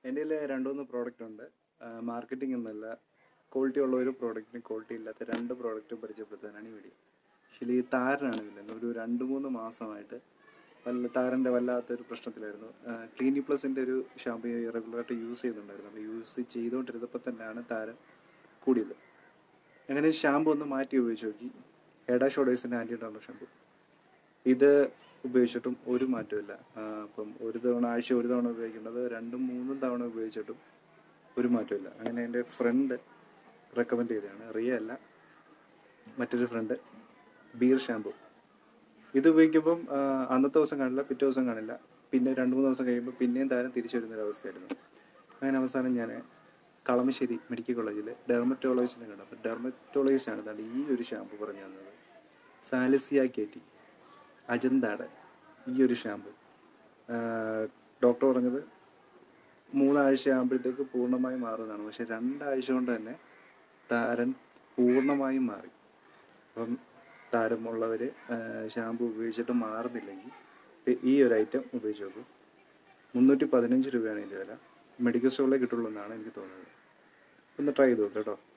എൻ്റെ കയ്യിൽ രണ്ട് മൂന്ന് പ്രോഡക്റ്റ് ഉണ്ട് മാർക്കറ്റിംഗ് എന്നല്ല ക്വാളിറ്റി ഉള്ള ഒരു പ്രോഡക്റ്റിന് ക്വാളിറ്റി ഇല്ലാത്ത രണ്ട് പ്രോഡക്റ്റും പരിചയപ്പെടുത്താനാണ് ഈ വീഡിയോ ആക്ച്വലി ഈ താരനാണ് വില്ലൻ ഒരു രണ്ട് മൂന്ന് മാസമായിട്ട് വല്ല താരൻ്റെ വല്ലാത്തൊരു പ്രശ്നത്തിലായിരുന്നു ക്ലീനി പ്ലസിൻ്റെ ഒരു ഷാമ്പു റെഗുലറായിട്ട് യൂസ് ചെയ്യുന്നുണ്ടായിരുന്നു അപ്പോൾ യൂസ് ചെയ്തുകൊണ്ടിരുന്നപ്പോൾ തന്നെയാണ് താരൻ കൂടിയത് അങ്ങനെ ഷാമ്പു ഒന്ന് മാറ്റി ഉപയോഗിച്ച് നോക്കി ഹെഡ ഷോഡേഴ്സിൻ്റെ ആൻറ്റി ഡോളർ ഷാമ്പു ഇത് ഉപയോഗിച്ചിട്ടും ഒരു മാറ്റമില്ല ആ, അപ്പം ഒരു തവണ ആഴ്ച ഒരു തവണ ഉപയോഗിക്കേണ്ടത് രണ്ടും മൂന്നും തവണ ഉപയോഗിച്ചിട്ടും ഒരു മാറ്റമില്ല അങ്ങനെ എൻ്റെ ഫ്രണ്ട് റെക്കമെൻഡ് ചെയ്തതാണ് റിയ അല്ല മറ്റൊരു ഫ്രണ്ട് ബീർ ഷാമ്പു ഇത് ഉപയോഗിക്കുമ്പം ആ, അന്നത്തെ ദിവസം കാണില്ല പിറ്റേ ദിവസം കാണില്ല പിന്നെ രണ്ട് മൂന്ന് ദിവസം കഴിയുമ്പോൾ പിന്നെയും താരം തിരിച്ചു വരുന്ന ഒരു അവസ്ഥയായിരുന്നു അങ്ങനെ അവസാനം ഞാൻ കളമശ്ശേരി മെഡിക്കൽ കോളേജിൽ ഡെർമറ്റോളജിസ്റ്റിനെ കണ്ടു അപ്പോൾ ഡെർമറ്റോളജിസ്റ്റാണ് താണ്ട് ഈ ഒരു ഷാമ്പു പറഞ്ഞു തന്നത് സാലിസിയ കേറ്റി അജന്താടെ ഈ ഒരു ഷാമ്പു ഡോക്ടർ പറഞ്ഞത് മൂന്നാഴ്ച ആകുമ്പോഴത്തേക്ക് പൂർണ്ണമായും മാറുന്നതാണ് പക്ഷെ രണ്ടാഴ്ച കൊണ്ട് തന്നെ താരൻ പൂർണ്ണമായും മാറി അപ്പം താരമുള്ളവർ ഷാമ്പു ഉപയോഗിച്ചിട്ട് മാറുന്നില്ലെങ്കിൽ ഇത് ഈ ഒരു ഐറ്റം ഉപയോഗിച്ച് നോക്കും മുന്നൂറ്റി പതിനഞ്ച് രൂപയാണ് ഇതിൻ്റെ വില മെഡിക്കൽ സ്റ്റോറിലേ കിട്ടുള്ളൂ എന്നാണ് എനിക്ക് തോന്നുന്നത് ഒന്ന് ട്രൈ ചെയ്ത് നോക്കാം കേട്ടോ